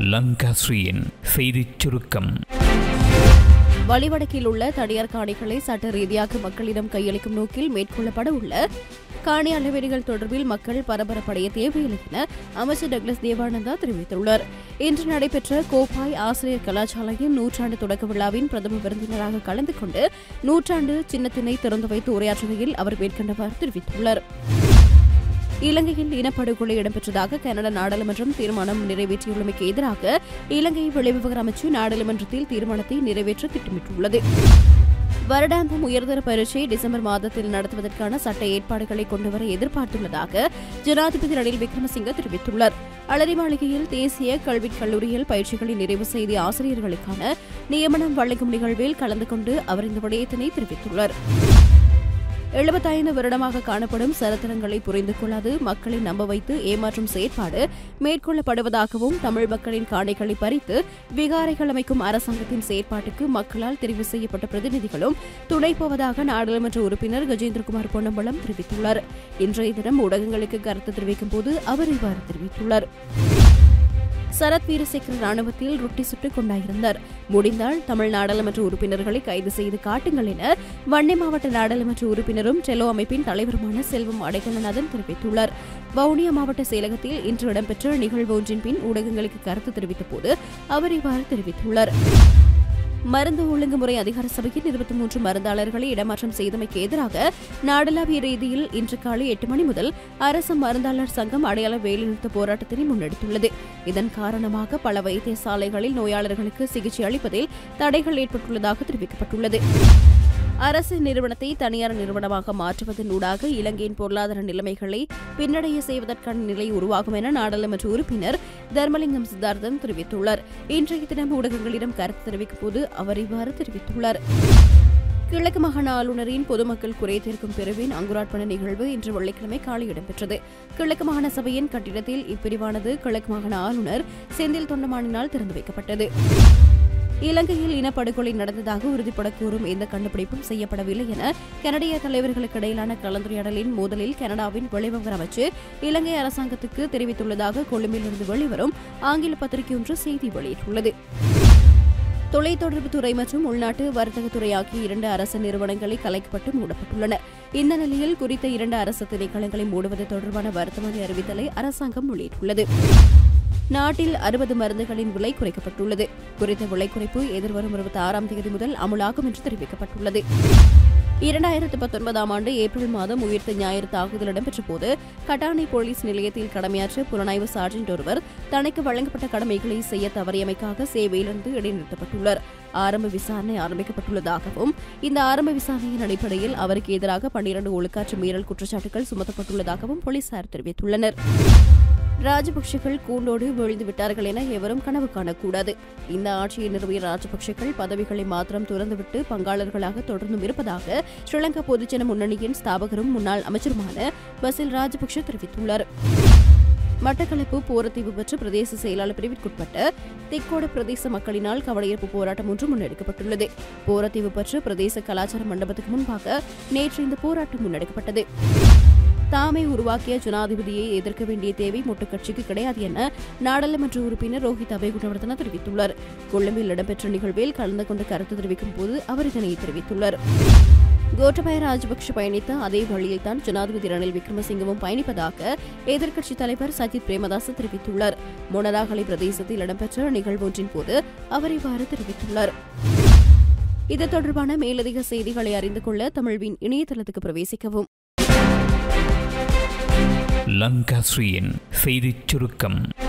லங்காஸ்ரீயின் செய்திச் சுருக்கம் வழிவடக்கில் உள்ள தனியார் காணிகளை சட்ட ரீதியாக மக்களிடம் கையளிக்கும் நோக்கில் மேற்கொள்ளப்பட உள்ள காணி அளவீடுகள் தொடர்பில் மக்கள் பரபரப்படைய தேவையில்லை என அமைச்சர் டக்ளஸ் தேவானந்தா தெரிவித்துள்ளார் இன்று நடைபெற்ற கோப்பாய் ஆசிரியர் கலாசாலையின் நூற்றாண்டு தொடக்க விழாவின் பிரதம விருந்தினராக கலந்து கொண்டு நூற்றாண்டு சின்னத்தினை திறந்து வைத்து உரையாற்றுகையில் அவர் மேற்கண்டவாறு தெரிவித்துள்ளார் இலங்கையில் இனப்படுகொலை இடம்பெற்றதாக கனடா நாடாளுமன்றம் தீர்மானம் நிறைவேற்றியுள்ளமைக்கு எதிராக இலங்கை வெளிவிவகார அமைச்சு நாடாளுமன்றத்தில் தீர்மானத்தை நிறைவேற்ற திட்டமிட்டுள்ளது வருடாந்தம் உயர்தர பரீட்சை டிசம்பர் மாதத்தில் நடத்துவதற்கான சட்ட ஏற்பாடுகளை கொண்டுவர எதிர்பார்த்துள்ளதாக ஜனாதிபதி ரணில் விக்ரமசிங்க தெரிவித்துள்ளார் அலரி மாளிகையில் தேசிய கல்விக் கல்லூரியில் பயிற்சிகளை நிறைவு செய்த ஆசிரியர்களுக்கான நியமனம் வழங்கும் நிகழ்வில் கலந்து கொண்டு அவர் இந்த விடயத்தினை தெரிவித்துள்ளார் எழுபத்தைந்து வருடமாக காணப்படும் சரித்திரங்களை புரிந்து கொள்ளாது மக்களை நம்ப வைத்து ஏமாற்றும் செயற்பாடு மேற்கொள்ளப்படுவதாகவும் தமிழ் மக்களின் காணிகளை பறித்து விகாரைகள் அமைக்கும் அரசாங்கத்தின் செயற்பாட்டுக்கு மக்களால் தெரிவு செய்யப்பட்ட பிரதிநிதிகளும் துணை போவதாக நாடாளுமன்ற உறுப்பினர் கஜேந்திரகுமார் பொன்னம்பலம் தெரிவித்துள்ளார் இன்றைய தினம் ஊடகங்களுக்கு கருத்து தெரிவிக்கும் போது அவர் இவ்வாறு தெரிவித்துள்ளார் சரத் வீரசேகர ராணுவத்தில் ரொட்டி சுட்டுக் கொண்டாயிருந்தார் முடிந்தால் தமிழ் நாடாளுமன்ற உறுப்பினர்களை கைது செய்து காட்டுங்கள் என வன்னி மாவட்ட நாடாளுமன்ற உறுப்பினரும் டெலோ அமைப்பின் தலைவருமான செல்வம் அடைக்கலநாதன் தெரிவித்துள்ளார் வவுனியா மாவட்ட செயலகத்தில் இன்று இடம்பெற்ற நிகழ்வு ஒன்றின் பின் ஊடகங்களுக்கு கருத்து தெரிவித்த போது அவர் இவ்வாறு தெரிவித்துள்ளார் மருந்து ஒழுங்குமுறை அதிகார சபையின் இருபத்தி மூன்று மருந்தாளர்களை இடமாற்றம் செய்தமைக்கு எதிராக நாடளாவிய ரீதியில் இன்று காலை எட்டு மணி முதல் அரசு மருந்தாளர் சங்கம் அடையாள வேலைநிறுத்த போராட்டத்தினை முன்னெடுத்துள்ளது இதன் காரணமாக பல வைத்தியசாலைகளில் நோயாளர்களுக்கு சிகிச்சை அளிப்பதில் தடைகள் ஏற்பட்டுள்ளதாக தெரிவிக்கப்பட்டுள்ளது அரசு நிறுவனத்தை தனியார் நிறுவனமாக மாற்றுவதன் ஊடாக இலங்கையின் பொருளாதார நிலைமைகளை பின்னடைய செய்வதற்கான நிலை உருவாகும் என நாடாளுமன்ற உறுப்பினர் தர்மலிங்கம் சித்தார்த்தன் தெரிவித்துள்ளார் இன்றைய தினம் ஊடகங்களிடம் கருத்து தெரிவிக்கும் போது அவர் இவ்வாறு தெரிவித்துள்ளார் கிழக்கு மாகாண ஆளுநரின் பொதுமக்கள் குறை தீர்க்கும் பிரிவின் அங்குரார்ப்பண நிகழ்வு இன்று வெள்ளிக்கிழமை காலை இடம்பெற்றது கிழக்கு மாகாண சபையின் கட்டிடத்தில் இப்பிரிவானது கிழக்கு மாகாண ஆளுநர் செந்தில் தொண்டமானினால் திறந்து வைக்கப்பட்டது இலங்கையில் இனப்படுகொலை நடந்ததாக உறுதிப்பட கூறும் எந்த கண்டுபிடிப்பும் செய்யப்படவில்லை என கனடிய தலைவர்களுக்கு இடையிலான கலந்துரையாடலின் மோதலில் கனடாவின் வெளிவிவகார அமைச்சு இலங்கை அரசாங்கத்துக்கு தெரிவித்துள்ளதாக கொழும்பிலிருந்து வெளிவரும் ஆங்கில பத்திரிகை ஒன்று செய்தி வெளியிட்டுள்ளது தொலைத்தொடர்புத்துறை மற்றும் உள்நாட்டு வர்த்தகத்துறை ஆகிய இரண்டு அரசு நிறுவனங்களை கலைக்கப்பட்டு மூடப்பட்டுள்ளன இந்த நிலையில் குறித்த இரண்டு அரசு திணைக்களங்களை மூடுவது தொடர்பான வர்த்தமானி அறிவித்தலை அரசாங்கம் வெளியிட்டுள்ளது நாட்டில் அறுபது மருந்துகளின் விலை குறைக்கப்பட்டுள்ளது குறித்த விலை குறைப்பு எதிர்வரும் இருபத்தி ஆறாம் தேதி முதல் அமுலாகும் என்று தெரிவிக்கப்பட்டுள்ளது இரண்டாயிரத்து பத்தொன்பதாம் ஆண்டு ஏப்ரல் மாதம் உயிர்த்த ஞாயிறு தாக்குதல் இடம்பெற்ற போது கட்டானை போலீஸ் நிலையத்தில் கடமையாற்ற புலனாய்வு சார்ஜென்ட் ஒருவர் தனக்கு வழங்கப்பட்ட கடமைகளை செய்ய தவறியமைக்காக சேவையிலிருந்து இடைநிறுத்தப்பட்டுள்ளார் ஆரம்ப விசாரணை ஆரம்பிக்கப்பட்டுள்ளதாகவும் இந்த ஆரம்ப விசாரணையின் அடிப்படையில் அவருக்கு எதிராக பன்னிரண்டு ஒழுக்காற்று மீறல் குற்றச்சாட்டுகள் சுமத்தப்பட்டுள்ளதாகவும் போலீசார் தெரிவித்துள்ளனர் ராஜபக்சேக்கள் கூண்டோடு விழுந்து விட்டார்கள் என எவரும் கனவு காணக்கூடாது இந்த ஆட்சியை நிறுவிய ராஜபக்சேக்கள் பதவிகளை மாத்திரம் துறந்துவிட்டு பங்காளர்களாக தொடர்ந்தும் இருப்பதாக ஸ்ரீலங்கா பொதுஜன முன்னணியின் ஸ்தாபகரும் முன்னாள் அமைச்சருமான பசில் ராஜபக்ஷ தெரிவித்துள்ளார் மட்டக்களப்பு போரத்தீவு பெற்ற பிரதேச செயலாளர் பிரிவிற்குட்பட்ட திக்கோட பிரதேச மக்களினால் கவலையீர்ப்பு போராட்டம் ஒன்று முன்னெடுக்கப்பட்டுள்ளது போரத்தீவு பெற்ற பிரதேச கலாச்சார மண்டபத்துக்கு முன்பாக நேற்று இந்த போராட்டம் முன்னெடுக்கப்பட்டது தாமே உருவாக்கிய ஜனாதிபதியை எதிர்க்க வேண்டிய தேவை மொட்டு கட்சிக்கு கிடையாது என நாடாளுமன்ற உறுப்பினர் ரோஹித் அபேகுணவர்தன தெரிவித்துள்ளார் கொழும்பில் இடம்பெற்ற நிகழ்வில் கலந்து கொண்டு கருத்து தெரிவிக்கும் போது அவர் இதனை தெரிவித்துள்ளார் கோட்டபாய ராஜபக்ஷ பயணித்த அதே வழியில்தான் ஜனாதிபதி ரணில் விக்ரமசிங்கவும் பயணிப்பதாக எதிர்க்கட்சித் தலைவர் சஜித் பிரேமதாஸ் தெரிவித்துள்ளார் மொனராகலை பிரதேசத்தில் இடம்பெற்ற நிகழ்வொன்றின் போது அவர் இவ்வாறு தெரிவித்துள்ளார் இது தொடர்பான மேலதிக செய்திகளை அறிந்து கொள்ள தமிழ்வின் இணையதளத்துக்கு பிரவேசிக்கவும் லங்காஸ்ரீயின் செய்திச் சுருக்கம்